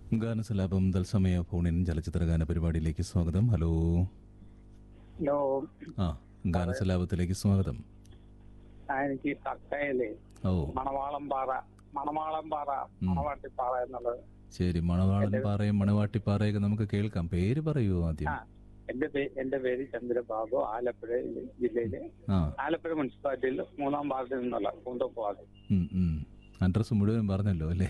ഗാനസലാപം തത്സമയ ഫോണിൻ ചലച്ചിത്ര ഗാന പരിപാടിയിലേക്ക് സ്വാഗതം ഹലോ ഹലോ ആ ഗാനസലാപത്തിലേക്ക് സ്വാഗതം ആ, എനിക്ക് കക്കയില് ഓ മണവാളം പാറ മണവാളം പാറ മണവാട്ടിപ്പാറ എന്നുള്ളത് ശരി മണവാളൻ പാറയും മണവാട്ടിപ്പാറയൊക്കെ നമുക്ക് കേൾക്കാം പേര് പറയൂ ആദ്യം ആ എന്റെ പേ എന്റെ പേര് ചന്ദ്രബാബു ആലപ്പുഴ ജില്ലയിലെ ആ ആലപ്പുഴ മുനിസിപ്പാലിറ്റിയിൽ മൂന്നാം വാർഡിൽ നിന്നുള്ള പൂന്തോപ്പ് വാർഡ് ഉം, ഉം. അഡ്രസ് മുഴുവൻ പറഞ്ഞല്ലോ അല്ലേ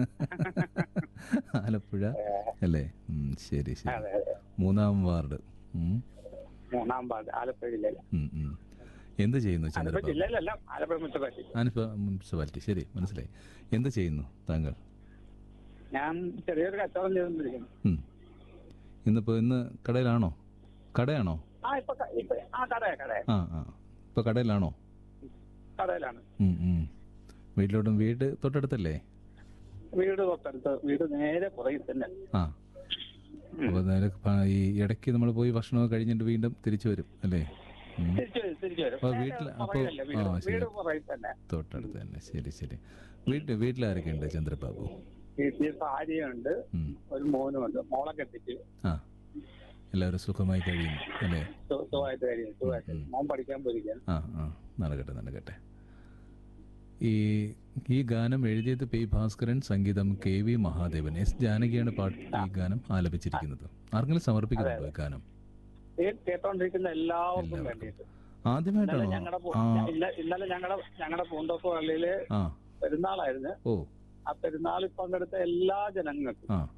ആലപ്പുഴ അല്ലേ ഉം, ശരി ശരി അതെ അതെ മൂന്നാം വാർഡ് ഉം, മൂന്നാം വാർഡ് ആലപ്പുഴ ജില്ലയിലെ ഉം, ഉം. എന്ത് ചെയ്യുന്നു ആലപ്പുഴ ചന്ദ്രബാബു ജില്ലയിലല്ല ആലപ്പുഴ മുനിസിപ്പാലിറ്റി ആനിപ്പ മുനിസിപ്പാലിറ്റി ശരി മനസ്സിലായി എന്ത് ചെയ്യുന്നു താങ്കൾ ഞാൻ ചെറിയൊരു കച്ചവടം ചെയ്തുകൊണ്ടിരിക്കുന്നു ഉം. ഇന്നിപ്പോ ഇന്ന് കടയിലാണോ കടയാണോ ആ ഇപ്പൊ ക- ഇപ്പൊ ആ കടയാ കടയാ ആ ആ ഇപ്പൊ കടയിലാണോ കടയിലാണ് ഉം, ഉം. വീട്ടിലോട്ടും വീട് തൊട്ടടുത്തല്ലേ വീട് തൊട്ടടുത്ത് വീട് നേരെ പുറകിൽ തന്നെ ആ അപ്പൊ നേരെ പ- ഈ ഇടയ്ക്ക് നമ്മൾ പോയി ഭക്ഷണമൊക്കെ കഴിഞ്ഞിട്ട് വീണ്ടും തിരിച്ചു വരും അല്ലേ ഉം. തിരിച്ചു വരും തിരിച്ചു വരും അപ്പൊ നേരെ വീട്ടില് അപ്പൊ പുറകിലല്ലേ വീട് ആ ശരി വീട് പുറകിൽ തന്നെ തൊട്ടടുത്ത് തന്നെ ശരി ശരി വീട്ടിൽ വീട്ടിലാരൊക്കെ ഉണ്ട് ചന്ദ്രബാബു വീട്ടിൽ ഭാര്യയുണ്ട് ഉം. ഒരു മോനുമുണ്ട് മോളെ കെട്ടിച്ച് ആ എല്ലാവരും സുഖമായി കഴിയുന്നു അല്ലേ സു- സുഖമായിട്ട് കഴിയും സുഖമായിട്ട് മോൻ പഠിക്കാൻ പോയിരിക്കാൻ ആ ആ നടക്കട്ടെ നടക്കട്ടെ ഈ ഈ ഗാനം എഴുതിയത് പി ഭാസ്കരൻ സംഗീതം കെ വി മഹാദേവൻ എസ് ജാനകിയാണ് പാട്ട് ഈ ഗാനം ആലപിച്ചിരിക്കുന്നത് ആർക്കെങ്കിലും സമർപ്പിക്കുന്നുണ്ടോ ഈ ഗാനം ഈ കേട്ടോണ്ടിരിക്കുന്ന എല്ലാവർക്കും വേണ്ടിയിട്ട് ഇന്നലെ ആദ്യമായിട്ടാണോ ഞങ്ങളുടെ ആ ഇന്നലെ ഞങ്ങളുടെ ഞങ്ങളുടെ പൂന്തോപ്പ് പള്ളിയില് ആ പെരുന്നാളായിരുന്നു ഓ ആ പെരുന്നാളിൽ പങ്കെടുത്ത എല്ലാ ജനങ്ങൾക്കും ആ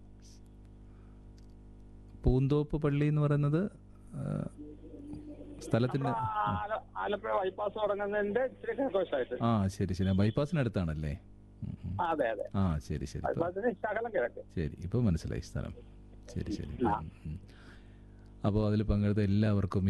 പൂന്തോപ്പ് പള്ളി എന്ന് പറയുന്നത് ആ, സ്ഥലത്തിന്റെ ആല- ആലപ്പുഴ ബൈപ്പാസ് തുടങ്ങുന്നതിന്റെ ഇച്ചിരി കിഴക്കോശമായിട്ട് ആ ശരി ശരി ബൈപ്പാസിനടുത്താണല്ലേ ഉം, ഉം. ആ, അതെ അതെ ആ ശരി ശരി ഇപ്പൊ- ബൈപ്പാസിന് ശകലം കിഴക്ക് ശരി ഇപ്പോൾ മനസ്സിലായി സ്ഥലം ശരി ശരി അപ്പോൾ അതിൽ പങ്കെടുത്ത എല്ലാവർക്കും